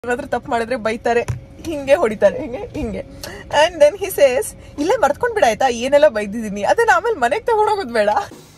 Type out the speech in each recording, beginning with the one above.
ಏನಾದ್ರೂ ತಪ್ಪು ಮಾಡಿದ್ರೆ ಬೈತಾರೆ ಹಿಂಗೆ ಹೊಡಿತಾರೆ ಹಿಂಗೆ ಹಿಂಗೆ ಅಂಡ್ ದೆನ್ ಹಿ ಸೇಸ್ ಇಲ್ಲೇ ಮರ್ತ್ಕೊಂಡ್ ಬಿಡ ಆಯ್ತಾ ಏನೆಲ್ಲ ಬೈದಿದ್ದೀನಿ ಅದನ್ನ ಆಮೇಲೆ ಮನೆಗೆ ತಗೊಂಡೋಗೋದು ಬೇಡ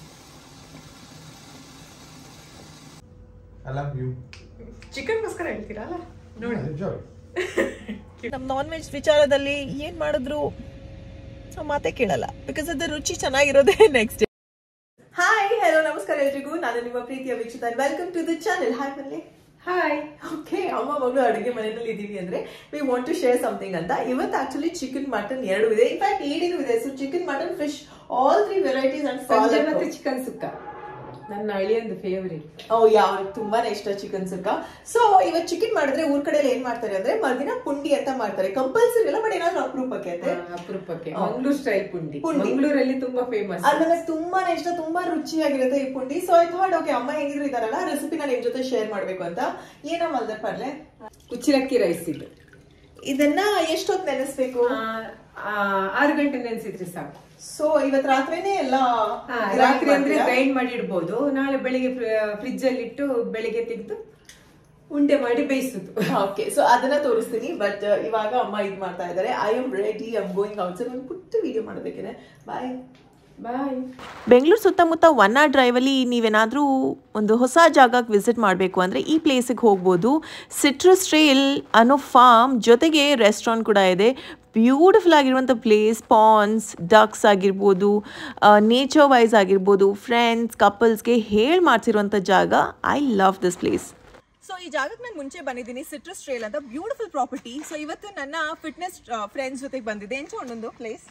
I love you. ಚಿಕನ್ಗೋಸ್ಕರ ಹೇಳ್ತೀರಾ ನೋಡಿ Enjoy. ನಮ್ ನಾನ್ ವೆಜ್ ವಿಚಾರದಲ್ಲಿ ಏನ್ ಮಾಡಿದ್ರು ನಾವ್ ಮಾತೇ ಕೇಳಲ್ಲ ಬಿಕಾಸ್ ಅದ್ರ ರುಚಿ ಚೆನ್ನಾಗಿರೋದೇ ನೆಕ್ಸ್ಟ್ ಹಾಯ್ ಹಲೋ ನಮಸ್ಕಾರ ಎಲ್ರಿಗೂ ನಾನು ನಿಮ್ಮ ಪ್ರೀತಿಯ ವೀಕ್ಷಿತ welcome to the channel hi Malli hi okay ಅಮ್ಮ ಮಗಳು ಅಡುಗೆ ಮನೆಯಲ್ಲಿ ಇದೀವಿ ಅಂದ್ರೆ we want to share something ಅಂತ ಇವತ್ತು ಆಕ್ಚುಲಿ ಚಿಕನ್ ಮಟನ್ ಎರಡು ಇದೆ ಇನ್ಫ್ಯಾಕ್ಟ್ ಏಡಿನೂ ಇದೆ so chicken mutton fish all three varieties ಸಂಜೆ ಅಂಡ್ ಮತ್ತೆ ಚಿಕನ್ ಸುಕ್ಕ ನನ್ನ ಅಳಿಯಂದು ಫೇವರೇಟ್ ಓ ಯಾವ ತುಂಬಾನೇ ಇಷ್ಟ ಚಿಕನ್ ಸುಕ್ಕ ಸೊ ಇವತ್ತು ಚಿಕನ್ ಮಾಡಿದ್ರೆ ಊರ್ ಕಡೆ ಏನ್ ಮಾಡ್ತಾರೆ ಅಂದ್ರೆ ಮರ್ದಿನ ಪುಂಡಿ ಅಂತ ಮಾಡ್ತಾರೆ ಕಂಪಲ್ಸರಿ ಇಲ್ಲ ಬಟ್ ಏನಾದ್ರು ಅಪರೂಪಕ್ಕೆ ಐತೆ ಅಪರೂಪಕ್ಕೆ ಮಂಗಳೂರು ಸ್ಟೈಲ್ ಪುಂಡಿ ಪುಂಡಿ. ಮಂಗಳೂರಲ್ಲಿ ತುಂಬಾ ಫೇಮಸ್ ಅದು ನನಗೆ ತುಂಬಾನೇ ಇಷ್ಟ ತುಂಬಾ ರುಚಿಯಾಗಿರುತ್ತೆ ಈ ಪುಂಡಿ ಸೊ ಐ ಥಾಟ್ ಓಕೆ ಅಮ್ಮ ಹೆಂಗಿದ್ರು ಇದಾರಲ್ಲ ರೆಸಿಪಿನ ನಿಮ್ ಜೊತೆ ಶೇರ್ ಮಾಡ್ಬೇಕು ಅಂತ ಏನೋ ಮಲ್ದೆ ಪರ್ಲೆ ಕುಚ್ಚಿರಕ್ಕಿ ರೈಸ್ ಇದು ಇದನ್ನ ಎಷ್ಟೊತ್ತು ನೆನೆಸ್ಬೇಕು ಆ, ಆ, ಆರು ಗಂಟೆ ನೆನೆಸಿದ್ರೆ ಸಾಕು ಸೊ ಇವತ್ ರಾತ್ರಿನೇ ಎಲ್ಲ ಆ, ರಾತ್ರಿ ಅಂದ್ರೆ ಗ್ರೈಂಡ್ ಮಾಡಿ ಇಡ್ಬೋದು ನಾಳೆ ಬೆಳಿಗ್ಗೆ ಫ್ರಿಜ್ ಅಲ್ಲಿ ಇಟ್ಟು ಬೆಳಿಗ್ಗೆ ತೆಗೆದು ಉಂಡೆ ಮಾಡಿ ಬೇಯಿಸುದು ಓಕೆ ಸೊ ಅದನ್ನ ತೋರಿಸ್ತೀನಿ ಬಟ್ ಇವಾಗ ಅಮ್ಮ ಇದ್ ಮಾಡ್ತಾ ಇದಾರೆ I am ready I am going out sir ಒಂದು ಪುಟ್ಟ ವಿಡಿಯೋ ಮಾಡೋದಕ್ಕೆ ಬಾಯ್ ಬಾಯ್ ಬೆಂಗಳೂರು ಸುತ್ತಮುತ್ತ ಒನ್ ಅವರ್ ಡ್ರೈವಲ್ಲಿ ನೀವೇನಾದರೂ ಒಂದು ಹೊಸ ಜಾಗಕ್ಕೆ ವಿಸಿಟ್ ಮಾಡಬೇಕು ಅಂದರೆ ಈ ಪ್ಲೇಸಿಗೆ ಹೋಗ್ಬೋದು ಸಿಟ್ರಸ್ ಟ್ರೇಲ್ ಅನ್ನೋ ಫಾರ್ಮ್ ಜೊತೆಗೆ ರೆಸ್ಟೋರೆಂಟ್ ಕೂಡ ಇದೆ ಬ್ಯೂಟಿಫುಲ್ ಆಗಿರುವಂಥ ಪ್ಲೇಸ್ ಪಾನ್ಸ್ ಡಕ್ಸ್ ಆಗಿರ್ಬೋದು ನೇಚರ್ ವೈಸ್ ಆಗಿರ್ಬೋದು ಫ್ರೆಂಡ್ಸ್ ಕಪಲ್ಸ್ಗೆ ಹೇಳಿ ಮಾಡ್ಸಿರುವಂಥ ಜಾಗ I love this place so ಈ ಜಾಗಕ್ಕೆ ನಾನು ಮುಂಚೆ ಬಂದಿದ್ದೀನಿ ಸಿಟ್ರಸ್ ಟ್ರೇಲ್ ಅಂತ ಬ್ಯೂಟಿಫುಲ್ ಪ್ರಾಪರ್ಟಿ ಸೊ ಇವತ್ತು ನನ್ನ ಫಿಟ್ನೆಸ್ ಫ್ರೆಂಡ್ಸ್ ಜೊತೆಗೆ ಬಂದಿದೆ ಎಂಚು ಒಂದೊಂದು ಪ್ಲೇಸ್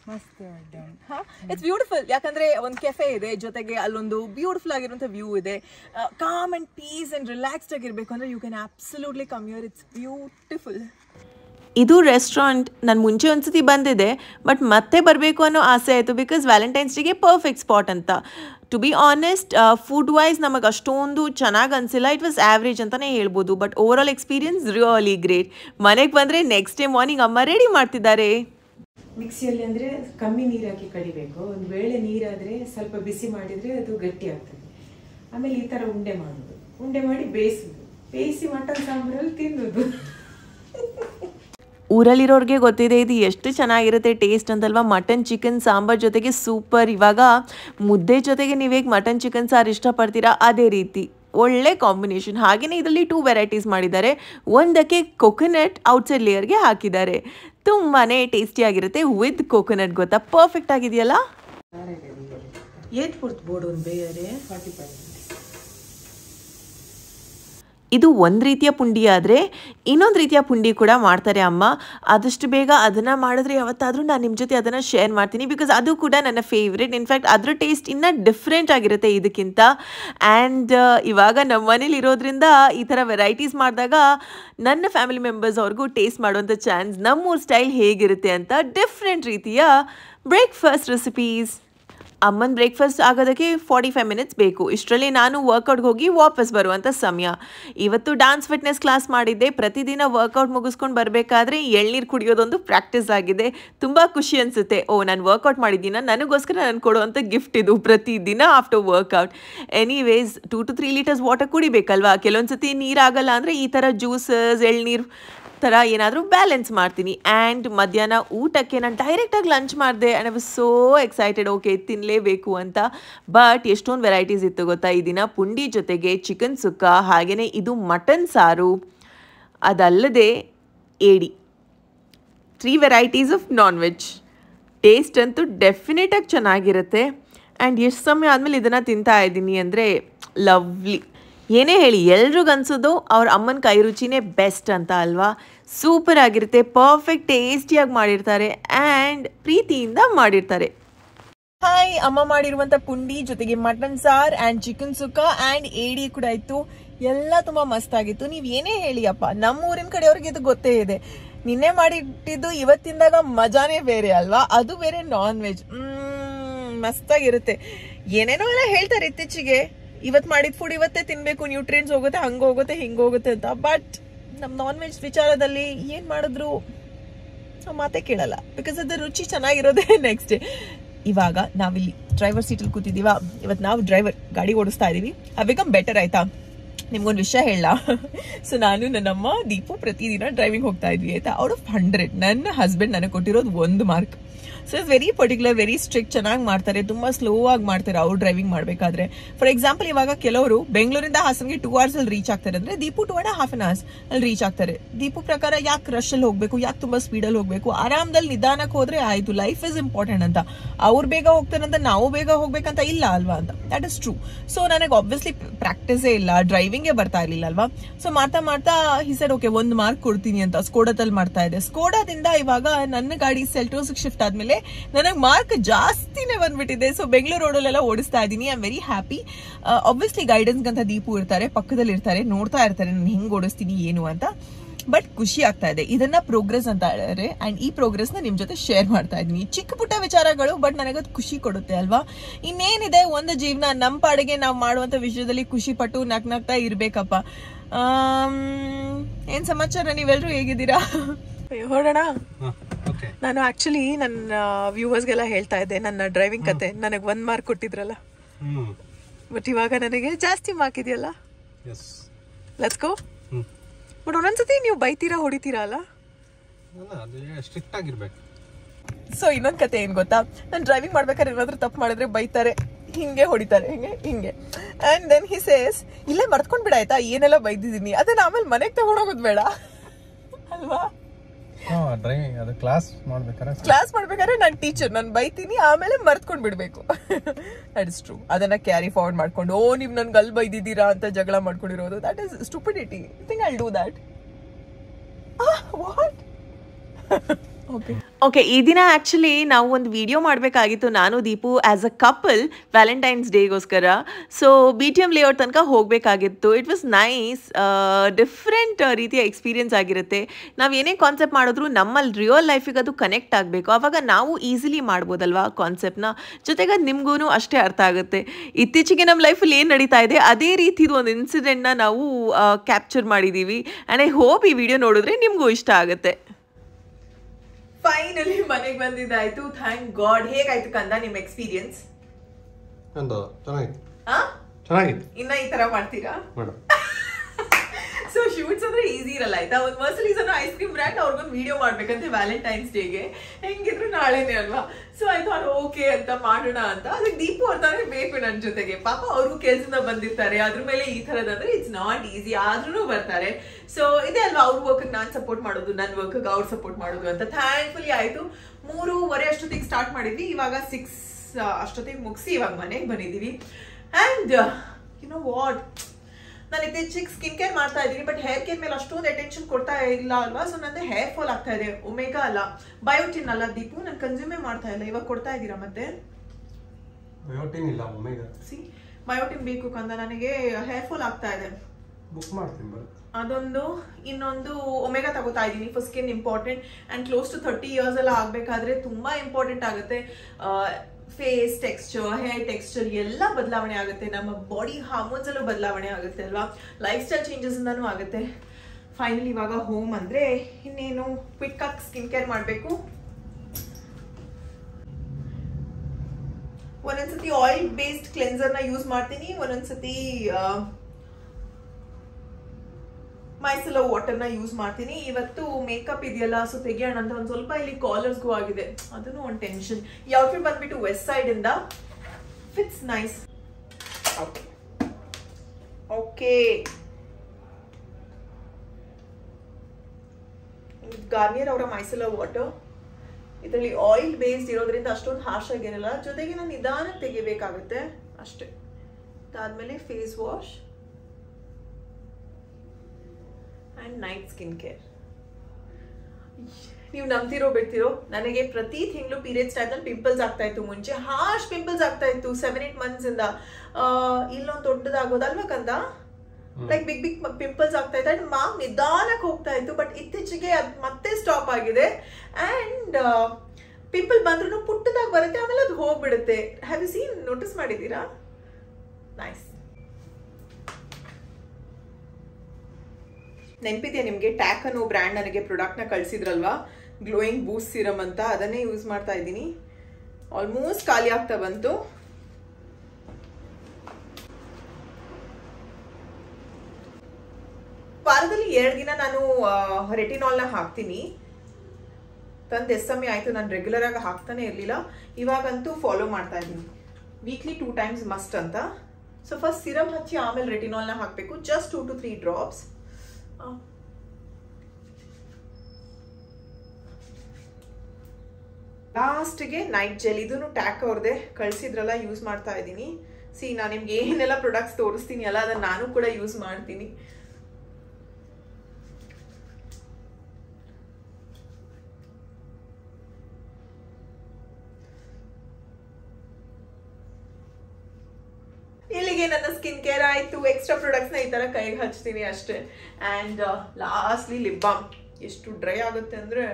ಇಟ್ಸ್ ಬ್ಯೂಟಿಫುಲ್ ಯಾಕಂದ್ರೆ ಒಂದು ಕೆಫೆ ಇದೆ ಜೊತೆಗೆ ಅಲ್ಲೊಂದು ಬ್ಯೂಟಿಫುಲ್ ಆಗಿರುವಂಥ ವ್ಯೂ ಇದೆ calm and peace and relaxed ಆಗಿರ್ಬೇಕು ಅಂದ್ರೆ you can absolutely come your it's beautiful ಇದು ರೆಸ್ಟೋರೆಂಟ್ ನಾನು ಮುಂಚೆ ಒಂದ್ಸತಿ ಬಂದಿದೆ ಬಟ್ ಮತ್ತೆ ಬರಬೇಕು ಅನ್ನೋ ಆಸೆ ಆಯಿತು ಬಿಕಾಸ್ ವ್ಯಾಲೆಂಟೈನ್ಸ್ ಡೇಗೆ ಪರ್ಫೆಕ್ಟ್ ಸ್ಪಾಟ್ ಅಂತ to be honest food wise ನಮಗೆ ಅಷ್ಟೊಂದು ಚೆನ್ನಾಗಿ ಅನಿಸಿಲ್ಲ ಇಟ್ ವಾಸ್ ಆ್ಯಾವ್ರೇಜ್ ಅಂತಲೇ ಹೇಳ್ಬೋದು but over all experience really great ಮನೆಗೆ ಬಂದರೆ ನೆಕ್ಸ್ಟ್ ಡೇ ಮಾರ್ನಿಂಗ್ ಅಮ್ಮ ರೆಡಿ ಮಾಡ್ತಿದ್ದಾರೆ ಮಿಕ್ಸಿಯಲ್ಲಿ ಅಂದ್ರೆ ಕಮ್ಮಿ ನೀರು ಹಾಕಿ ಕಡಿಬೇಕು ಒಂದು ವೇಳೆ ನೀರಾದ್ರೆ ಸ್ವಲ್ಪ ಬಿಸಿ ಮಾಡಿದ್ರೆ ಅದು ಗಟ್ಟಿ ಆಗ್ತದೆ ಆಮೇಲೆ ಈ ತರ ಉಂಡೆ ಮಾಡುದು ಉಂಡೆ ಮಾಡಿ ಬೇಯಿಸುದು ಬೇಯಿಸಿ ಮಟನ್ ಸಾಂಬಾರಲ್ಲಿ ತಿನ್ನುದು ಊರಲ್ಲಿರೋರಿಗೆ ಗೊತ್ತಿದೆ ಇದು ಎಷ್ಟು ಚೆನ್ನಾಗಿರುತ್ತೆ ಟೇಸ್ಟ್ ಅಂತಲ್ವಾ ಮಟನ್ ಚಿಕನ್ ಸಾಂಬಾರ್ ಜೊತೆಗೆ ಸೂಪರ್ ಇವಾಗ ಮುದ್ದೆ ಜೊತೆಗೆ ನೀವು ಹೇಗೆ ಮಟನ್ ಚಿಕನ್ ಸಾರು ಇಷ್ಟಪಡ್ತೀರಾ ಅದೇ ರೀತಿ ಒಳ್ಳೆ ಕಾಂಬಿನೇಷನ್ ಹಾಗೆಯೇ ಇದರಲ್ಲಿ ಟೂ ವೆರೈಟೀಸ್ ಮಾಡಿದ್ದಾರೆ ಒಂದಕ್ಕೆ ಕೊಕೊನಟ್ ಔಟ್ಸೈಡ್ ಲೇಯರ್ಗೆ ಹಾಕಿದ್ದಾರೆ ತುಂಬಾ ಟೇಸ್ಟಿಯಾಗಿರುತ್ತೆ ವಿತ್ ಕೊಕೊನಟ್ ಗೊತ್ತಾ ಪರ್ಫೆಕ್ಟ್ ಆಗಿದೆಯಲ್ಲ ಏತ್ ಪುರ್ತ್ ಬೋರ್ಡ್ ಒಂದು ಬೇರೆ ಫಾರ್ಟಿ ಫೈವ್ ಇದು ಒಂದು ರೀತಿಯ ಪುಂಡಿ ಆದರೆ ಇನ್ನೊಂದು ರೀತಿಯ ಪುಂಡಿ ಕೂಡ ಮಾಡ್ತಾರೆ ಅಮ್ಮ ಆದಷ್ಟು ಬೇಗ ಅದನ್ನು ಮಾಡಿದ್ರೆ ಯಾವತ್ತಾದರೂ ನಾನು ನಿಮ್ಮ ಜೊತೆ ಅದನ್ನು ಶೇರ್ ಮಾಡ್ತೀನಿ ಬಿಕಾಸ್ ಅದು ಕೂಡ ನನ್ನ ಫೇವ್ರೆಟ್ ಇನ್ಫ್ಯಾಕ್ಟ್ ಅದ್ರ ಟೇಸ್ಟ್ ಇನ್ನೂ ಡಿಫ್ರೆಂಟ್ ಆಗಿರುತ್ತೆ ಇದಕ್ಕಿಂತ ಆ್ಯಂಡ್ ಇವಾಗ ನಮ್ಮ ಮನೇಲಿ ಇರೋದ್ರಿಂದ ಈ ಥರ ವೆರೈಟೀಸ್ ಮಾಡಿದಾಗ ನನ್ನ ಫ್ಯಾಮಿಲಿ ಮೆಂಬರ್ಸ್ ಅವ್ರಿಗೂ ಟೇಸ್ಟ್ ಮಾಡುವಂಥ ಚಾನ್ಸ್ ನಮ್ಮೂರ ಸ್ಟೈಲ್ ಹೇಗಿರುತ್ತೆ ಅಂತ ಡಿಫ್ರೆಂಟ್ ರೀತಿಯ ಬ್ರೇಕ್ಫಾಸ್ಟ್ ರೆಸಿಪೀಸ್ ಅಮ್ಮನ ಬ್ರೇಕ್ಫಾಸ್ಟ್ ಆಗೋದಕ್ಕೆ ಫಾರ್ಟಿ ಫೈವ್ ಮಿನಿಟ್ಸ್ ಬೇಕು ಇಷ್ಟರಲ್ಲಿ ನಾನು ವರ್ಕೌಟ್ಗೆ ಹೋಗಿ ವಾಪಸ್ ಬರುವಂಥ ಸಮಯ ಇವತ್ತು ಡಾನ್ಸ್ ಫಿಟ್ನೆಸ್ ಕ್ಲಾಸ್ ಮಾಡಿದ್ದೆ ಪ್ರತಿದಿನ ವರ್ಕೌಟ್ ಮುಗಿಸ್ಕೊಂಡು ಬರಬೇಕಾದ್ರೆ ಎಳ್ನೀರು ಕುಡಿಯೋದೊಂದು ಪ್ರಾಕ್ಟೀಸ್ ಆಗಿದೆ ತುಂಬ ಖುಷಿ ಅನಿಸುತ್ತೆ ಓ ನಾನು ವರ್ಕೌಟ್ ಮಾಡಿದ್ದೀನ ನನಗೋಸ್ಕರ ನಾನು ಕೊಡುವಂಥ ಗಿಫ್ಟ್ ಇದು ಪ್ರತಿದಿನ after workout anyways two to three litres water ಕುಡಿಬೇಕಲ್ವಾ ಕೆಲವೊಂದು ಸತಿ ನೀರಾಗಲ್ಲ ಅಂದರೆ ಈ ಥರ ಜ್ಯೂಸಸ್ ಎಳ್ನೀರು ಥರ ಏನಾದರೂ ಬ್ಯಾಲೆನ್ಸ್ ಮಾಡ್ತೀನಿ ಆ್ಯಂಡ್ ಮಧ್ಯಾಹ್ನ ಊಟಕ್ಕೆ ನಾನು ಡೈರೆಕ್ಟಾಗಿ ಲಂಚ್ ಮಾಡಿದೆ and I was so excited okay ತಿನ್ನಲೇಬೇಕು ಅಂತ ಬಟ್ ಎಷ್ಟೊಂದು ವೆರೈಟೀಸ್ ಇತ್ತು ಗೊತ್ತಾ ಈ ದಿನ ಪುಂಡಿ ಜೊತೆಗೆ ಚಿಕನ್ ಸುಕ್ಕ ಹಾಗೆಯೇ ಇದು ಮಟನ್ ಸಾರು ಅದಲ್ಲದೆ ಏಡಿ three varieties of non veg taste ಅಂತೂ ಡೆಫಿನೆಟಾಗಿ ಚೆನ್ನಾಗಿರುತ್ತೆ ಆ್ಯಂಡ್ ಎಷ್ಟು ಸಮಯ ಆದಮೇಲೆ ಇದನ್ನು ತಿಂತಾ ಇದ್ದೀನಿ ಅಂದರೆ ಲವ್ಲಿ ಏನೇ ಹೇಳಿ ಎಲ್ರಿಗನ್ಸೋದು ಅವ್ರ ಅಮ್ಮನ ಕೈ ರುಚಿನೇ ಬೆಸ್ಟ್ ಅಂತ ಅಲ್ವಾ ಸೂಪರ್ ಆಗಿರುತ್ತೆ ಪರ್ಫೆಕ್ಟ್ ಟೇಸ್ಟಿಯಾಗಿ ಮಾಡಿರ್ತಾರೆ ಆ್ಯಂಡ್ ಪ್ರೀತಿಯಿಂದ ಮಾಡಿರ್ತಾರೆ ಹಾಯ್ ಅಮ್ಮ ಮಾಡಿರುವಂತ ಪುಂಡಿ ಜೊತೆಗೆ ಮಟನ್ ಸಾರ್ ಅಂಡ್ ಚಿಕನ್ ಸುಕ್ಕ ಅಂಡ್ ಏಡಿ ಕೂಡ ಇತ್ತು ಎಲ್ಲ ತುಂಬಾ ಮಸ್ತ್ ಆಗಿತ್ತು ನೀವ್ ಏನೇ ಹೇಳಿ ಅಪ್ಪ ನಮ್ಮ ಊರಿನ ಕಡೆಯವ್ರಿಗೆ ಇದು ಗೊತ್ತೇ ಇದೆ ನಿನ್ನೆ ಮಾಡಿಟ್ಟಿದ್ದು ಇವತ್ತಿಂದಾಗ ಮಜಾನೇ ಬೇರೆ ಅಲ್ವಾ ಅದು ಬೇರೆ ನಾನ್ ವೆಜ್ ಹ್ಮ್ ಮಸ್ತಾಗಿರುತ್ತೆ ಏನೇನೋ ಎಲ್ಲ ಹೇಳ್ತಾರೆ ಇತ್ತೀಚೆಗೆ ಇವತ್ ಮಾಡಿದ ಫುಡ್ ಇವತ್ತೇ ತಿನ್ಬೇಕು ನ್ಯೂಟ್ರಿಯನ್ಸ್ ಹೋಗುತ್ತೆ ಹಂಗ ಹೋಗುತ್ತೆ ಹಿಂಗ ಹೋಗುತ್ತೆ ಅಂತ ಬಟ್ ನಮ್ ನಾನ್ ವೆಜ್ ವಿಚಾರದಲ್ಲಿ ಏನ್ ಮಾಡಿದ್ರು ನಾವು ಮಾತೇ ಕೇಳಲ್ಲ ಬಿಕಾಸ್ ಅದ್ರ ರುಚಿ ಚೆನ್ನಾಗಿರೋದೇ ನೆಕ್ಸ್ಟ್ ಡೇ ಇವಾಗ ನಾವಿಲ್ಲಿ ಡ್ರೈವರ್ ಸೀಟಲ್ಲಿ ಕೂತಿದೀವ ಇವತ್ತು ನಾವು ಡ್ರೈವರ್ ಗಾಡಿ ಓಡಿಸ್ತಾ ಇದೀವಿ ಐ ಬಿಕಮ್ ಬೆಟರ್ ಆಯ್ತಾ ನಿಮ್ಗೊಂದು ವಿಷಯ ಹೇಳ ಸೊ ನಾನು ನನ್ನಮ್ಮ ದೀಪು ಪ್ರತಿದಿನ ಡ್ರೈವಿಂಗ್ ಹೋಗ್ತಾ ಇದ್ವಿ ಆಯ್ತಾ ಔಟ್ ಆಫ್ ಹಂಡ್ರೆಡ್ ನನ್ನ ಹಸ್ಬೆಂಡ್ ನನಗೆ ಕೊಟ್ಟಿರೋದು ಒಂದು mark so is very particular very strict ಚೆನ್ನಾಗಿ ಮಾಡ್ತಾರೆ ತುಂಬಾ ಸ್ಲೋ ಆಗಿ ಮಾಡ್ತಾರೆ ಅವ್ರು ಡ್ರೈವಿಂಗ್ ಮಾಡಬೇಕಾದ್ರೆ ಫಾರ್ ಎಕ್ಸಾಂಪಲ್ ಇವಾಗ ಕೆಲವರು ಬೆಂಗಳೂರಿಂದ ಹಾಸನ್ಗೆ ಟೂ ಅವರ್ಸ್ ಅಲ್ಲಿ ರೀಚ್ ಆಗ್ತಾರೆ ಅಂದ್ರೆ Deepu two and half an hours ಅಲ್ಲಿ ರೀಚ್ ಆಗ್ತಾರೆ ದೀಪು ಪ್ರಕಾರ ಯಾಕೆ ರಶ್ ಅಲ್ಲಿ ಹೋಗ್ಬೇಕು ಯಾಕೆ ತುಂಬಾ ಸ್ಪೀಡಲ್ಲಿ ಹೋಗ್ಬೇಕು ಆರಾಮದಲ್ಲಿ ನಿಧಾನಕ್ಕೆ ಹೋದ್ರೆ ಆಯ್ತು ಲೈಫ್ ಇಸ್ ಇಂಪಾರ್ಟೆಂಟ್ ಅಂತ ಅವ್ರು ಬೇಗ ಹೋಗ್ತಾರೆ ಅಂತ ನಾವು ಬೇಗ ಹೋಗ್ಬೇಕಂತ ಇಲ್ಲ ಅಲ್ವಾ ಅಂತ ದಟ್ ಇಸ್ ಟ್ರೂ ಸೊ ನನಗೆ ಆಬ್ವಿಯಸ್ಲಿ ಪ್ರಾಕ್ಟೀಸೇ ಇಲ್ಲ ಡ್ರೈವಿಂಗೇ ಬರ್ತಾ ಇರ್ಲಿಲ್ಲ ಅಲ್ವಾ ಸೊ ಮಾಡ್ತಾ ಮಾಡ್ತಾ ಈ ಸೈಡ್ ಓಕೆ ಒಂದು ಮಾರ್ಕ್ ಕೊಡ್ತೀನಿ ಅಂತ ಸ್ಕೋಡಾದಲ್ಲಿ ಮಾಡ್ತಾ ಇದೆ ಸ್ಕೋಡಾದಿಂದ ಇವಾಗ ನನ್ನ ಗಾಡಿ ಸೆಲ್ಟೋಸ್ ಶಿಫ್ಟ್ ಆದ್ಮೇಲೆ ನನಗೆ ಮಾರ್ಕ್ ಜಾಸ್ತಿನೇ ಬಂದ್ಬಿಟ್ಟಿದೆ ಸೊ ಬೆಂಗಳೂರು ರೋಡಲ್ಲೆಲ್ಲ ಓಡಿಸ್ತಾ ಇದ್ದೀನಿ I am very happy obviously guidance ಅಂತ ದೀಪು ಇರ್ತಾರೆ ಪಕ್ಕದಲ್ಲಿ ಇರ್ತಾರೆ ನೋಡ್ತಾ ಇರ್ತಾರೆ ನಾನು ಹೆಂಗ್ ಓಡಿಸ್ತೀನಿ ಏನು ಅಂತ ಬಟ್ ಖುಷಿ ಆಗ್ತಾ ಇದೆ ಇದನ್ನ ಪ್ರೋಗ್ರೆಸ್ ಅಂತ ಹೇಳಿದ್ರೆ ಅಂಡ್ ಈ ಪ್ರೋಗ್ರೆಸ್ ನ ನಿಮ್ ಜೊತೆ ಶೇರ್ ಮಾಡ್ತಾ ಇದೀನಿ ಚಿಕ್ಕ ಪುಟ್ಟ ವಿಚಾರಗಳು ಬಟ್ ನನಗದು ಖುಷಿ ಕೊಡುತ್ತೆ ಅಲ್ವಾ ಇನ್ನೇನಿದೆ ಒಂದು ಜೀವನ ನಮ್ಮ ಪಾಡಿಗೆ ನಾವು ಮಾಡುವಂತ ವಿಷಯದಲ್ಲಿ ಖುಷಿ ಪಟ್ಟು ನಕ್ ನಗ್ತಾ ಇರ್ಬೇಕಪ್ಪ ಆಮ್, ಏನ್ ಸಮಾಚಾರ ನೀವೆಲ್ಲರೂ ಹೇಗಿದ್ದೀರಾ ಅಯ್ಯೋ, ಹೊರಡೋಣ ಓಕೆ ನಾನು ಆಕ್ಚುಲಿ ನನ್ನ ವ್ಯೂವರ್ಸ್ಗೆಲ್ಲ ಹೇಳ್ತಾ ಇದ್ದೆ ನನ್ನ ಡ್ರೈವಿಂಗ್ ಕತೆ ನನಗೆ ಒಂದ್ ಮಾರ್ಕ್ ಕೊಟ್ಟಿದ್ರಲ್ಲ ಹ್ಞೂ ಬಟ್ ಇವಾಗ ನನಗೆ ಜಾಸ್ತಿ ಮಾರ್ಕ್ ಇದೆಯಲ್ಲ ಎಸ್ ಲೆಟ್ಸ್ ಗೋ ಹ್ಞೂ ಬಟ್ ಒಂದೊಂದ್ಸತಿ ನೀವು ಬೈತೀರಾ ಹೊಡಿತೀರಾ ಅಲ್ಲ ಅಲ್ಲ ಅದು ಸ್ಟ್ರಿಕ್ಟ್ ಆಗಿರ್ಬೇಕು ಸೊ ಇನ್ನೊಂದ್ ಕತೆ ಏನ್ ಗೊತ್ತಾ ನಾನು ಡ್ರೈವಿಂಗ್ ಮಾಡ್ಬೇಕಾದ್ರೆ ಏನಾದ್ರೂ ತಪ್ಪು ಮಾಡಿದ್ರೆ ಬೈತಾರೆ ಹಿಂಗೆ ಹೊಡಿತಾರೆ ಹಿಂಗೆ ಹಿಂಗೆ ಅಂಡ್ ದೆನ್ ಹಿ ಸೇಸ್ ಇಲ್ಲೇ ಮರ್ತ್ಕೊಂಡ್ ಬಿಡ ಆಯ್ತಾ ಏನೆಲ್ಲ ಬೈದಿದ್ದೀನಿ ಅದನ್ನ ಆಮೇಲೆ ಮನೆಗೆ ತಗೊಂಡೋಗೋದು ಬೇಡ ಅಲ್ವಾ ಹಾಂ ಡ್ರೈವಿಂಗ್ ಅದು ಕ್ಲಾಸ್ ಮಾಡ್ಬೇಕಾದ್ರೆ ಕ್ಲಾಸ್ ಮಾಡ್ಬೇಕಾದ್ರೆ ನಾನು ಟೀಚರ್ ನಾನು ಬೈತೀನಿ ಆಮೇಲೆ ಮರ್ತ್ಕೊಂಡ್ ಬಿಡ್ಬೇಕು ದಟ್ ಇಸ್ ಟ್ರೂ ಅದನ್ನ ಕ್ಯಾರಿ ಫಾರ್ವರ್ಡ್ ಮಾಡ್ಕೊಂಡು ಓ ನೀವು ನನ್ಗೆ ಅಲ್ಲಿ ಬೈದಿದ್ದೀರಾ ಅಂತ ಜಗಳ ಮಾಡ್ಕೊಂಡಿರೋದು that is stupidity think I do that what okay okay ಈ ದಿನ ಆ್ಯಕ್ಚುಲಿ ನಾವು ಒಂದು ವಿಡಿಯೋ ಮಾಡಬೇಕಾಗಿತ್ತು ನಾನು Deepu as a couple valentine's ಡೇಗೋಸ್ಕರ so B T M layout ತನಕ ಹೋಗಬೇಕಾಗಿತ್ತು ಇಟ್ ವಾಸ್ ನೈಸ್ ಡಿಫ್ರೆಂಟ್ ರೀತಿಯ ಎಕ್ಸ್ಪೀರಿಯನ್ಸ್ ಆಗಿರುತ್ತೆ ನಾವು ಏನೇ ಕಾನ್ಸೆಪ್ಟ್ ಮಾಡಿದ್ರು ನಮ್ಮಲ್ಲಿ ರಿಯಲ್ ಲೈಫಿಗೆ ಅದು ಕನೆಕ್ಟ್ ಆಗಬೇಕು ಆವಾಗ ನಾವು ಈಸಿಲಿ ಮಾಡ್ಬೋದಲ್ವಾ ಕಾನ್ಸೆಪ್ಟ್ನ ಜೊತೆಗೆ ಅದು ನಿಮಗೂ ಅಷ್ಟೇ ಅರ್ಥ ಆಗುತ್ತೆ ಇತ್ತೀಚೆಗೆ ನಮ್ಮ ಲೈಫಲ್ಲಿ ಏನು ನಡೀತಾ ಇದೆ ಅದೇ ರೀತಿದು ಒಂದು ಇನ್ಸಿಡೆಂಟ್ನ ನಾವು ಕ್ಯಾಪ್ಚರ್ ಮಾಡಿದ್ದೀವಿ ಆ್ಯಂಡ್ ಐ ಹೋಪ್ ಈ ವಿಡಿಯೋ ನೋಡಿದ್ರೆ ನಿಮಗೂ ಇಷ್ಟ ಆಗುತ್ತೆ ಫೈನಲಿ ಮನೆಗೆ ಬಂದಿದ್ದಾಯ್ತು ಥ್ಯಾಂಕ್ ಗಾಡ್ ಹೇಗಾಯ್ತು ಕಂದ ನಿಮ್ ಎಕ್ಸ್ಪೀರಿಯನ್ಸ್ ಒಂದು ಚೆನ್ನಾಗಿತ್ತು ಆ ಚೆನ್ನಾಗಿತ್ತು ಇನ್ನ ಈ ತರ ಮಾಡ್ತೀರಾ ಮೇಡಮ್ ಸೊ ಶೂಟ್ಸ್ ಅಂದ್ರೆ ಈಸಿ ಇರಲ್ಲ ಆಯ್ತಾ ಒಂದ್ ಮರ್ಸಲೀಸ್ ಅನ್ನೋ ಐಸ್ ಕ್ರೀಮ್ ಬ್ರ್ಯಾಂಡ್ ಅವ್ರಿಗೊಂದು ವಿಡಿಯೋ ಮಾಡ್ಬೇಕಂತೆ ವ್ಯಾಲೆಂಟೈನ್ಸ್ ಡೇಗೆ ಹೆಂಗಿದ್ರು ನಾಳೆನೇ ಅಲ್ವಾ ಸೊ ಆಯ್ತು ಅವ್ರು ಓಕೆ ಅಂತ ಮಾಡೋಣ ಅಂತ ಅದಕ್ಕೆ ದೀಪು ಅವ್ರತಾನೆ ಬೇಕು ನನ್ನ ಜೊತೆಗೆ ಪಾಪ ಅವ್ರಿಗೂ ಕೆಲ್ಸದಿಂದ ಬಂದಿರ್ತಾರೆ ಅದ್ರ ಮೇಲೆ ಈ ತರದಂದ್ರೆ ಇಟ್ಸ್ ನಾಟ್ ಈಸಿ ಆದ್ರೂ ಬರ್ತಾರೆ ಸೊ ಇದೆ ಅಲ್ವಾ ಅವ್ರ ವರ್ಕ್ ನಾನ್ ಸಪೋರ್ಟ್ ಮಾಡೋದು ನನ್ನ ವರ್ಕ್ ಅವ್ರು ಸಪೋರ್ಟ್ ಮಾಡೋದು ಅಂತ ಥ್ಯಾಂಕ್ಫುಲಿ ಆಯ್ತು ಮೂರುವರೆ ಅಷ್ಟೊತ್ತಿಗೆ ಸ್ಟಾರ್ಟ್ ಮಾಡಿದ್ವಿ ಇವಾಗ ಸಿಕ್ಸ್ ಅಷ್ಟೊತ್ತಿಗೆ ಮುಗಿಸಿ ಇವಾಗ ಮನೆಗೆ ಬಂದಿದೀವಿ ಅಂಡ್ ಯು ನೋ ವಾಟ್ ನಾನು ಇತ್ತೀಚೆಗೆ ಸ್ಕಿನ್ ಕೇರ್ ಮಾಡ್ತಾ ಇದ್ದೀನಿ ಬಟ್ ಹೇರ್ ಕೇರ್ ಮೇಲೆ ಅಷ್ಟೊಂದು ಅಟೆನ್ಷನ್ ಕೊಡ್ತಾ ಇಲ್ಲ ಅಲ್ವಾ ಸೊ ನಂದು ಹೇರ್ ಫಾಲ್ ಆಗ್ತಾ ಇದೆ ಒಮೆಗಾ ಅಲ್ಲ ಬಯೋಟಿನ್ ಅಲ್ಲ ದೀಪು ನಾನು ಕನ್ಸ್ಯೂಮೇ ಮಾಡ್ತಾ ಇಲ್ಲ ಇವಾಗ ಕೊಡ್ತಾ ಇದ್ದೀರಾ ಮತ್ತೆ ಬಯೋಟಿನ್ ಇಲ್ಲ ಒಮ್ಮೆಗ ಸಿ ಬಯೋಟಿನ್ ಬೇಕು ಕಂದ ನನಗೆ ಹೇರ್ ಫಾಲ್ ಆಗ್ತಾ ಇದೆ ಬುಕ್ ಮಾಡ್ತೀನಿ ಬರುತ್ತೆ ಅದೊಂದು ಇನ್ನೊಂದು ಒಮೆಗಾ ತಗೋತಾ ಇದ್ದೀನಿ first skin important and close to thirty years ಎಲ್ಲ ಆಗಬೇಕಾದ್ರೆ ತುಂಬಾ ಇಂಪಾರ್ಟೆಂಟ್ ಆಗುತ್ತೆ ಫೇಸ್ ಟೆಕ್ಸ್ಚರ್ ಹೇರ್ ಟೆಕ್ಸ್ಚರ್ ಎಲ್ಲ ಬದಲಾವಣೆ ಆಗುತ್ತೆ ನಮ್ಮ ಬಾಡಿ ಹಾರ್ಮೋನ್ಸ್ ಅಲ್ಲೂ ಬದಲಾವಣೆ ಆಗುತ್ತೆ ಅಲ್ವಾ ಲೈಫ್ ಸ್ಟೈಲ್ ಚೇಂಜಸ್ ಇಂದಾನು ಆಗುತ್ತೆ ಫೈನಲಿ ಇವಾಗ ಹೋಮ್ ಅಂದ್ರೆ ಇನ್ನೇನು ಕ್ವಿಕ್ ಆಗಿ ಸ್ಕಿನ್ ಕೇರ್ ಮಾಡಬೇಕು ಒಂದೊಂದ್ಸತಿ ಆಯಿಲ್ ಬೇಸ್ಡ್ ಕ್ಲೆನ್ಸರ್ನ ಯೂಸ್ ಮಾಡ್ತೀನಿ ಒಂದೊಂದ್ಸತಿ ಮೈಸೆಲ್ಲ ವಾಟರ್ನ ಯೂಸ್ ಮಾಡ್ತೀನಿ ಇವತ್ತು ಮೇಕಪ್ ಇದೆಯಲ್ಲ ಸೊ ತೆಗಿಯೋಣ ಅಂತ ಒಂದು ಸ್ವಲ್ಪ ಇಲ್ಲಿ ಕಾಲರ್ಸ್ಗೂ ಆಗಿದೆ ಅದನ್ನು ಒಂದು ಟೆನ್ಷನ್ ಈ ಔಟ್ಫಿಟ್ ಬಂದ್ಬಿಟ್ಟು ವೆಸ್ಟ್ ಸೈಡ್ ಇಂದ fits nice okay okay Garnier ಅವರ ಮೈಸೆಲ್ಲ ವಾಟರ್ ಇದರಲ್ಲಿ ಆಯಿಲ್ ಬೇಸ್ಡ್ ಇರೋದ್ರಿಂದ ಅಷ್ಟೊಂದು ಹಾರ್ಶ್ ಆಗಿರಲ್ಲ ಜೊತೆಗೆ ನಾನು ನಿಧಾನಕ್ಕೆ ತೆಗಿಬೇಕಾಗುತ್ತೆ ಅಷ್ಟೇ ಅದಾದ್ಮೇಲೆ face wash and night skin care ನೀವು ನಂಬ್ತಿರೋ ಬಿಡ್ತಿರೋ ನನಗೆ ಪ್ರತಿ ತಿಂಗಳು ಪೀರಿಯಡ್ಸ್ ಟೈಮಲ್ಲಿ ಪಿಂಪಲ್ಸ್ ಆಗ್ತಾ ಇತ್ತು ಮುಂಚೆ ಹಾರ್ಶ್ ಪಿಂಪಲ್ಸ್ ಆಗ್ತಾ ಇತ್ತು ಸೆವೆನ್ ಏಟ್ ಮಂತ್ಸ್ ಇಂದ ಆ, ಇಲ್ಲೊಂದು ದೊಡ್ಡದಾಗೋದು ಅಲ್ವಾ ಕಂದ ಲೈಕ್ ಬಿಗ್ ಬಿಗ್ ಪಿಂಪಲ್ಸ್ ಆಗ್ತಾ ಇತ್ತು ಅಂಡ್ ಮಾರ್ಕ್ ನಿಧಾನಕ್ಕೆ ಹೋಗ್ತಾ ಇತ್ತು ಬಟ್ ಇತ್ತೀಚೆಗೆ ಅದು ಮತ್ತೆ ಸ್ಟಾಪ್ ಆಗಿದೆ ಅಂಡ್ ಪಿಂಪಲ್ ಬಂದ್ರೂ ಪುಟ್ಟದಾಗಿ ಬರುತ್ತೆ ಆಮೇಲೆ ಅದು ಹೋಗ್ಬಿಡುತ್ತೆ ಹ್ಯಾವ್ ಯು ಸೀನ್ ನೋಟಿಸ್ ಮಾಡಿದ್ದೀರಾ ನೈಸ್ ನೆನಪಿದೆಯಾ ನಿಮಗೆ ಟ್ಯಾಕ್ ಅನ್ನೋ ಬ್ರ್ಯಾಂಡ್ ನನಗೆ ಪ್ರಾಡಕ್ಟ್ನ ಕಳಿಸಿದ್ರಲ್ವಾ ಗ್ಲೋಯಿಂಗ್ ಬೂಸ್ಟ್ ಸಿರಮ್ ಅಂತ ಅದನ್ನೇ ಯೂಸ್ ಮಾಡ್ತಾ ಇದ್ದೀನಿ ಆಲ್ಮೋಸ್ಟ್ ಖಾಲಿ ಆಗ್ತಾ ಬಂತು ವಾರದಲ್ಲಿ ಎರಡು ದಿನ ನಾನು ರೆಟಿನಾಲ್ನ ಹಾಕ್ತೀನಿ ತಂದು ಎಷ್ಟು ಸಮಯ ಆಯಿತು ನಾನು ರೆಗ್ಯುಲರ್ ಆಗಿ ಹಾಕ್ತಾನೆ ಇರಲಿಲ್ಲ ಇವಾಗಂತೂ ಫಾಲೋ ಮಾಡ್ತಾ ಇದ್ದೀನಿ ವೀಕ್ಲಿ ಟೂ ಟೈಮ್ಸ್ ಮಸ್ಟ್ ಅಂತ ಸೊ ಫಸ್ಟ್ ಸಿರಮ್ ಹಚ್ಚಿ ಆಮೇಲೆ ರೆಟಿನಾಲ್ನ ಹಾಕಬೇಕು just two to three drops ಲಾಸ್ಟ್ಗೆ ನೈಟ್ ಜೆಲ್ ಇದನ್ನು ಟ್ಯಾಕ್ ಅವ್ರದ್ದೆ ಕಳಿಸಿದ್ರಲ್ಲ ಯೂಸ್ ಮಾಡ್ತಾ ಇದ್ದೀನಿ ಸಿ ನಾನು ನಿಮ್ಗೆ ಏನೆಲ್ಲ ಪ್ರಾಡಕ್ಟ್ಸ್ ತೋರಿಸ್ತೀನಿ ಅಲ್ಲ ಅದನ್ನ ನಾನು ಕೂಡ ಯೂಸ್ ಮಾಡ್ತೀನಿ ಇಲ್ಲಿಗೆ ನನ್ನ ಸ್ಕಿನ್ ಕೇರ್ ಆಯ್ತು ಎಕ್ಸ್ಟ್ರಾ ಪ್ರಾಡಕ್ಟ್ಸ್ನ ಈ ತರ ಕೈಗೆ ಹಚ್ತೀನಿ ಅಷ್ಟೇ ಆ್ಯಂಡ್ ಲಾಸ್ಟ್ಲಿ ಲಿಪ್ ಬಾಮ್ ಎಷ್ಟು ಡ್ರೈ ಆಗುತ್ತೆ ಅಂದ್ರೆ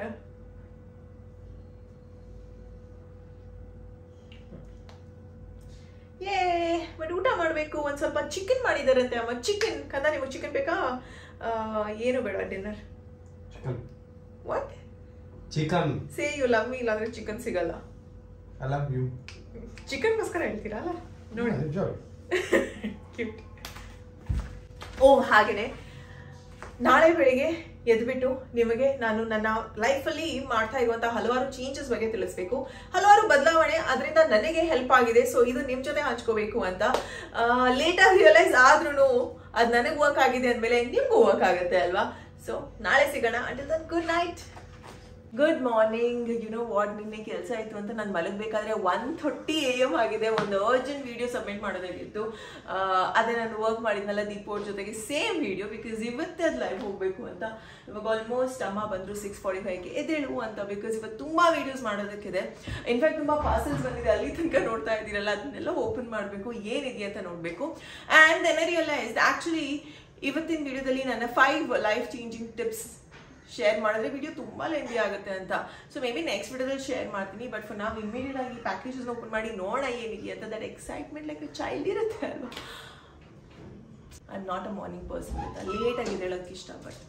ಏ ಬಟ್ ಊಟ ಮಾಡಬೇಕು ಒಂದು ಸ್ವಲ್ಪ ಚಿಕನ್ ಮಾಡಿದಾರಂತೆ ಅಮ್ಮ ಚಿಕನ್ ಕಂದ ನಿಮಗೆ ಚಿಕನ್ ಬೇಕಾ ಆ, ಏನು ಬೇಡ dinner chicken what chicken say you love me ಇಲ್ಲಾಂದ್ರೆ ಚಿಕನ್ ಸಿಗಲ್ಲ ಐ ಲವ್ ಯು ಚಿಕನ್ಗೋಸ್ಕರ ಹೇಳ್ತೀರಾ ಅಲ್ಲ ನೋಡಿ ಎಂಜಾಯ್ ಕ್ಯೂಟ್ ಓ ಹಾಗೇನೆ ನಾಳೆ ಬೆಳಿಗ್ಗೆ ಎದ್ಬಿಟ್ಟು ನಿಮಗೆ ನಾನು ನನ್ನ ಲೈಫಲ್ಲಿ ಮಾಡ್ತಾ ಇರುವಂತಹ ಹಲವಾರು ಚೇಂಜಸ್ ಬಗ್ಗೆ ತಿಳಿಸ್ಬೇಕು ಹಲವಾರು ಬದಲಾವಣೆ ಅದರಿಂದ ನನಗೆ ಹೆಲ್ಪ್ ಆಗಿದೆ ಸೊ ಇದು ನಿಮ್ ಜೊತೆ ಹಂಚ್ಕೋಬೇಕು ಅಂತ ಲೇಟಾಗಿ ರಿಯಲೈಸ್ ಆದ್ರೂ ಅದು ನನಗೆ ವರ್ಕ್ ಆಗಿದೆ ಅಂದಮೇಲೆ ನಿಮ್ಗೂ ವರ್ಕ್ ಆಗುತ್ತೆ ಅಲ್ವಾ ಸೊ ನಾಳೆ ಸಿಗೋಣ until then good night good morning you know what ನಿನ್ನೆ ಕೆಲಸ ಆಯಿತು ಅಂತ ನಾನು ಮಲಗಬೇಕಾದ್ರೆ ಒನ್ ಥರ್ಟಿ ಎ ಎಮ್ ಆಗಿದೆ ಒಂದು ಅರ್ಜೆಂಟ್ ವಿಡಿಯೋ ಸಬ್ಮಿಟ್ ಮಾಡೋದಾಗಿತ್ತು ಆ, ಅದೇ ನಾನು ವರ್ಕ್ ಮಾಡಿದ್ನಲ್ಲ ದೀಪು ಅವ್ರ ಜೊತೆಗೆ ಸೇಮ್ ವಿಡಿಯೋ ಬಿಕಾಸ್ ಇವತ್ತೇ ಅದು ಲೈವ್ ಹೋಗಬೇಕು ಅಂತ ಇವಾಗ ಆಲ್ಮೋಸ್ಟ್ ಅಮ್ಮ ಬಂದರು ಸಿಕ್ಸ್ ಫಾರ್ಟಿ ಫೈವ್ಗೆ ಎದ್ದೇಳು ಅಂತ ಬಿಕಾಸ್ ಇವತ್ತು ತುಂಬ ವೀಡಿಯೋಸ್ ಮಾಡೋದಕ್ಕಿದೆ ಇನ್ಫ್ಯಾಕ್ಟ್ ತುಂಬ ಪಾರ್ಸಲ್ಸ್ ಬಂದಿದೆ ಅಲ್ಲಿ ತನಕ ನೋಡ್ತಾ ಇದ್ದೀರಲ್ಲ ಅದನ್ನೆಲ್ಲ ಓಪನ್ ಮಾಡಬೇಕು ಏನಿದೆ ಅಂತ ನೋಡಬೇಕು and then I realised actually ಇವತ್ತಿನ ವಿಡಿಯೋದಲ್ಲಿ ನನ್ನ five life changing tips share ಮಾಡಿದ್ರೆ ವಿಡಿಯೋ ತುಂಬಾ ಲೆಂದಿ ಆಗುತ್ತೆ ಅಂತ ಸೊ ಮೇ ಬಿ ನೆಕ್ಸ್ಟ್ ವಿಡಿಯೋದಲ್ಲಿ ಶೇರ್ ಮಾಡ್ತೀನಿ ಬಟ್ ಫಾರ್ ನಾವು ಇಮಿಡಿಯೇಟ್ ಆಗಿ ಪ್ಯಾಕೇಜಸ್ ಓಪನ್ ಮಾಡಿ ನೋಡೋಣ ಏನಿದೆ ಅಂತ ದಟ್ ಎಕ್ಸೈಟ್ಮೆಂಟ್ ಲೈಕ್ ಚೈಲ್ಡ್ ಇರುತ್ತೆ ಅಲ್ವಾ I am not a morning person ಅಂತ ಲೇಟ್ ಆಗಿ ಹೇಳೋಕ್ಕೆ ಇಷ್ಟ ಬಟ್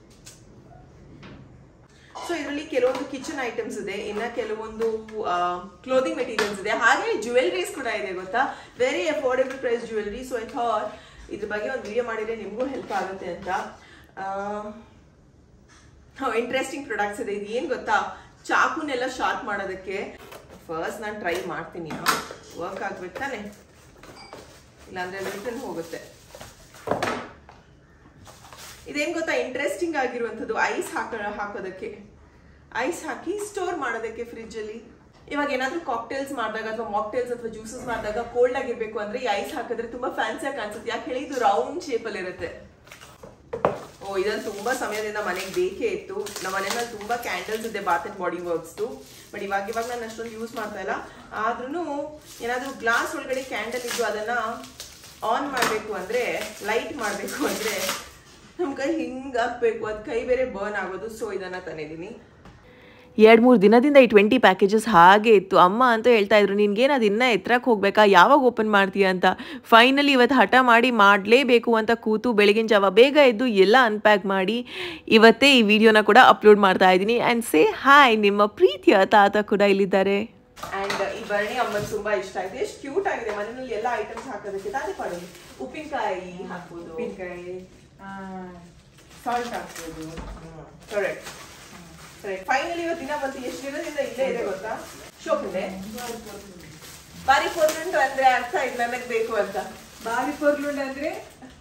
ಸೊ ಇದರಲ್ಲಿ ಕೆಲವೊಂದು ಕಿಚನ್ ಐಟಮ್ಸ್ ಇದೆ ಇನ್ನ ಕೆಲವೊಂದು ಕ್ಲೋದಿಂಗ್ ಮೆಟೀರಿಯಲ್ಸ್ ಇದೆ ಹಾಗೆ ಜ್ಯುವೆಲ್ರೀಸ್ ಕೂಡ ಇದೆ ಗೊತ್ತಾ very affordable price jewellery so I thought ಇದ್ರ ಬಗ್ಗೆ ಒಂದು ವಿಡಿಯೋ ಮಾಡಿದ್ರೆ ನಿಮಗೂ ಹೆಲ್ಪ್ ಆಗುತ್ತೆ ಅಂತ ಇಂಟ್ರೆಸ್ಟಿಂಗ್ ಪ್ರಾಡಕ್ಟ್ಸ್ ಇದೆ ಇದು ಏನು ಗೊತ್ತಾ ಚಾಕುನೆಲ್ಲ ಶಾರ್ಪ್ ಮಾಡೋದಕ್ಕೆ ಫಸ್ಟ್ ನಾನು ಟ್ರೈ ಮಾಡ್ತೀನಿ ವರ್ಕ್ ಆಗ್ಬೇಕು ತಾನೆ ಇಲ್ಲಾಂದ್ರೆ ರಿಟರ್ನ್ ಹೋಗುತ್ತೆ ಇದೇನ್ ಗೊತ್ತಾ ಇಂಟ್ರೆಸ್ಟಿಂಗ್ ಆಗಿರುವಂಥದ್ದು ಐಸ್ ಹಾಕ ಹಾಕೋದಕ್ಕೆ ಐಸ್ ಹಾಕಿ ಸ್ಟೋರ್ ಮಾಡೋದಕ್ಕೆ ಫ್ರಿಜ್ ಅಲ್ಲಿ ಇವಾಗ ಏನಾದ್ರೂ ಕಾಕ್ಟೇಲ್ಸ್ ಮಾಡಿದಾಗ ಅಥವಾ ಮಾಕ್ಟೇಲ್ಸ್ ಅಥವಾ ಜ್ಯೂಸಸ್ ಮಾಡಿದಾಗ ಕೋಲ್ಡ್ ಆಗಿರ್ಬೇಕು ಅಂದ್ರೆ ಈ ಐಸ್ ಹಾಕಿದ್ರೆ ತುಂಬಾ ಫ್ಯಾನ್ಸಿಯಾಗಿ ಕಾಣಿಸುತ್ತೆ ಯಾಕೆ ಹೇಳಿ ಇದು ರೌಂಡ್ ಶೇಪ್ ಅಲ್ಲಿ ಇರುತ್ತೆ ಓ ಇದನ್ನು ತುಂಬಾ ಸಮಯದಿಂದ ಮನೆಗೆ ಬೇಕೇ ಇತ್ತು ನಮ್ಮ ಮನೆಯಲ್ಲಿ ತುಂಬಾ ಕ್ಯಾಂಡಲ್ಸ್ ಇದೆ ಬಾತ್ ಅಂಡ್ ಬಾಡಿ ವರ್ಕ್ಸ್ದು ಬಟ್ ಇವಾಗ ಇವಾಗ ನಾನು ಅಷ್ಟೊಂದು ಯೂಸ್ ಮಾಡ್ತಾ ಇಲ್ಲ ಆದ್ರೂ ಏನಾದ್ರೂ ಗ್ಲಾಸ್ ಒಳಗಡೆ ಕ್ಯಾಂಡಲ್ ಇದ್ದು ಅದನ್ನ ಆನ್ ಮಾಡಬೇಕು ಅಂದ್ರೆ ಲೈಟ್ ಮಾಡಬೇಕು ಅಂದ್ರೆ ನಮ್ ಕೈ ಹಿಂಗ್ ಹಾಕ್ಬೇಕು ಅದ್ ಕೈ ಬೇರೆ ಬರ್ನ್ ಆಗೋದು ಸೊ ಇದನ್ನ ತಂದಿದ್ದೀನಿ ಎರಡು ಮೂರು ದಿನದಿಂದ ಈ ಟ್ವೆಂಟಿ ಪ್ಯಾಕೇಜಸ್ ಹಾಗೆ ಇತ್ತು ಅಮ್ಮ ಅಂತ ಹೇಳ್ತಾ ಇದ್ರು ನಿನ್ಗೇನು ಅದು ಇನ್ನೂ ಎತ್ತರಕ್ಕೆ ಹೋಗ್ಬೇಕಾ ಯಾವಾಗ ಓಪನ್ ಮಾಡ್ತೀಯ ಅಂತ ಫೈನಲಿ ಇವತ್ತು ಹಠ ಮಾಡಿ ಮಾಡಲೇಬೇಕು ಅಂತ ಕೂತು ಬೆಳಗಿನ ಜಾವ ಬೇಗ ಎದ್ದು ಎಲ್ಲ ಅನ್ಪ್ಯಾಕ್ ಮಾಡಿ ಇವತ್ತೇ ಈ ವಿಡಿಯೋನ ಕೂಡ ಅಪ್ಲೋಡ್ ಮಾಡ್ತಾ ಇದ್ದೀನಿ ಆ್ಯಂಡ್ ಸೇ ಹಾಯ್ ನಿಮ್ಮ ಪ್ರೀತಿಯ ತಾತ ಕೂಡ ಇಲ್ಲಿದ್ದಾರೆ ಅಂಡ್ ಈ ಭರಣಿ ಅಮ್ಮನ್ ತುಂಬಾ ಇಷ್ಟ ಆಯ್ತು ಎಷ್ಟು ಕ್ಯೂಟ್ ಆಗಿದೆ ಮನೆಯಲ್ಲಿ ಎಲ್ಲ ಐಟಮ್ಸ್ ಹಾಕೋದಕ್ಕೆ ತಾನೇ ಪಾಡು ಉಪ್ಪಿನಕಾಯಿ ಹಾಕ್ಬೋದು ಉಪ್ಪಿನಕಾಯಿ ಸಾಲ್ಟ್ ಹಾಕ್ಬೋದು ಕರೆಕ್ಟ್ ಕರೆಕ್ಟ್ ಫೈನಲಿ ಇವತ್ತು ದಿನ ಬಂತು ಎಷ್ಟು ದಿನದಿಂದ ಇಲ್ಲೇ ಇದೆ ಗೊತ್ತಾ ಶೋಕನೆ ಬಾರಿ ಪೊರ್ಲುಂಟು ಅಂದ್ರೆ ಅರ್ಥ ಇದು ನನಗ್ ಬೇಕು ಅಂತ ಬಾರಿ ಪೊರ್ಲುಂಡ್ ಅಂದ್ರೆ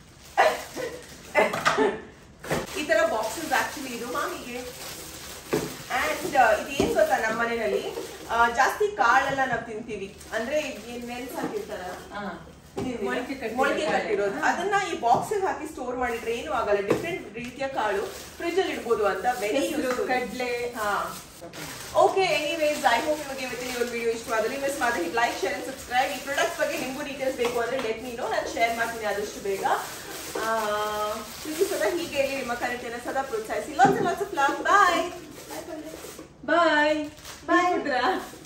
ಈ ತರ ಬಾಕ್ಸಸ್ ಆಕ್ಚುಲಿ ಇದು ಮಾಮಿಗೆ ಅಂಡ್ ಇದೇನ್ ಗೊತ್ತಾ ನಮ್ಮ ಮನೆಯಲ್ಲಿ ಆ, ಜಾಸ್ತಿ ಕಾಳೆಲ್ಲ ನಾವು ತಿಂತೀವಿ ಅಂದ್ರೆ ಏನ್ ನೆನ್ಸ್ ಹಾಕಿರ್ತಾರ ಮೊಳಕೆ ಕಟ್ಟಿರೋ ಮೊಳಕೆ ಕಾಳು. ಕಟ್ಟಿರೋದು ಅದನ್ನ ಈ ಬಾಕ್ಸ್ ಹಾಕಿ ಸ್ಟೋರ್ ಮಾಡಿದ್ರೆ ಏನು ಆಗಲ್ಲ ಡಿಫ್ರೆಂಟ್ ರೀತಿಯ ಕಾಳು ಫ್ರಿಜ್ ಅಲ್ಲಿ ಇಡ್ಬೋದು ಅಂತ ವೆರಿ ಹೆಸ್ರು, ಕಡ್ಲೆ. ಹಾ ಓಕೆ ಎನಿವೇಸ್ ಐ ಹೋಪ್ ನಿಮಗೆ ಇವತ್ತಿನ ಒಂದು ವಿಡಿಯೋ ಇಷ್ಟವಾದಲ್ಲಿ ಮಿಸ್ ಮಾಡಿ ಲೈಕ್ ಶೇರ್ ಅಂಡ್ ಸಬ್ಸ್ಕ್ರೈಬ್ ಈ ಪ್ರಾಡಕ್ಟ್ಸ್ ಬಗ್ಗೆ ನಿಮಗೂ ಡೀಟೇಲ್ಸ್ ಬೇಕು ಅಂದ್ರೆ ಲೆಟ್ ಮೀನು ನಾನು ಶೇರ್ ಮಾಡ್ತೀನಿ ಆದಷ್ಟು ಬೇಗ ಆ, ಪ್ರೀತಿ ಸದಾ ಹೀಗೆ ಇರಲಿ ನಿಮ್ಮ ಕರೆಕ್ಟನ್ನು ಸದಾ ಪ್ರೋತ್ಸಾಹಿಸಿ lots lots of love bye bye bye